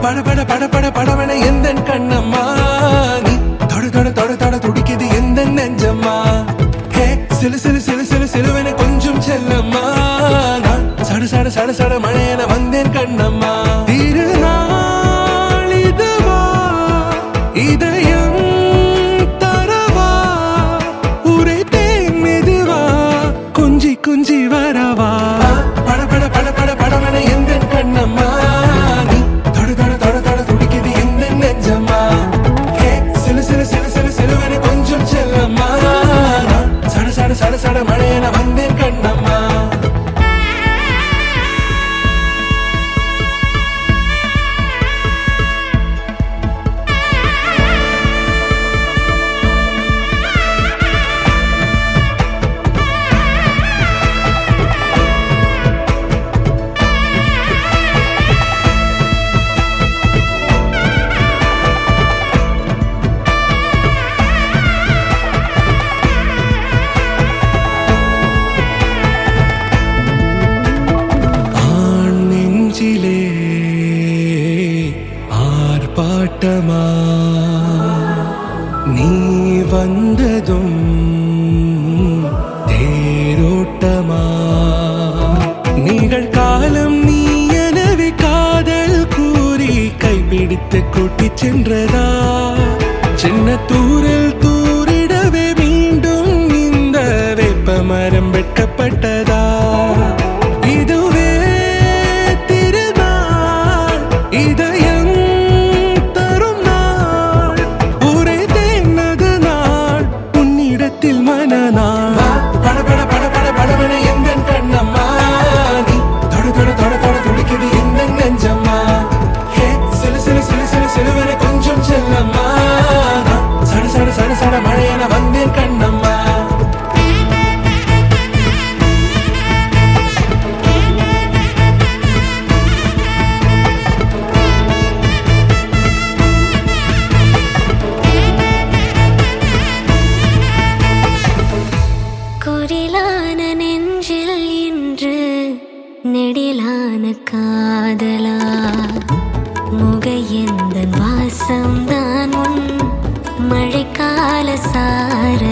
பட பட பட பட படவன எந்த கண்ணம்மா நீ தொட தொட தொட தொட துடிக்குது எந்த நெஞ்சம்மா ஹே சிலு சிலு சிலு சிலு சிலுவன கொஞ்சம் செல்லம்மா நான் சட சட சட சட மழையன வந்தேன் கண்ணம்மா திருநாள் இதுவா இதயம் தரவா உரைத்தேன் மெதுவா குஞ்சி குஞ்சி வரவா பட பட பட பட படவன எந்த கண்ணம்மா நீ தொட தொட தொட தொட துடிக்குது எந்த நெஞ்சம்மா ஹே சிலு சிலு சிலு சிலு சிலுவன கொஞ்சம் செல்லம்மா நான் சட சட சட சட மழையன வந்தேன் கண்ணம்மா ஆண் நெஞ்சிலே ஆர்ப்பாட்டமா நீ வந்ததும் தேரோட்டமா நிகழ்காலம் நீ எனவே காதல் கூறி கைப்பிடித்து கூட்டிச் சென்றதா சின்ன தூரல் தூரிடவே மீண்டும் இந்த வேப்ப மரம் வெட்கப்பட்டதா இதுவே திருநாள் இதயம் தரும் நாள் உரைத்தேனது நாள் உன்னிடத்தில் மனநாள் பட பட பட பட படவன எந்த கண்ணம்மா நீ தொட தொட தொட தொட துடிக்குது எந்த நெஞ்சம்மா ஹே சிலு சிலு சிலு சிலு சிலுவன கொஞ்சம் செல்லம்மா நான் சட சட சட சட மழையன வந்தேன் கண்ணம்மா குரிலான நெஞ்சில் இன்று நெடிலான காதலா முக எந்த வாசம்தான் உன் மழைக்கால சார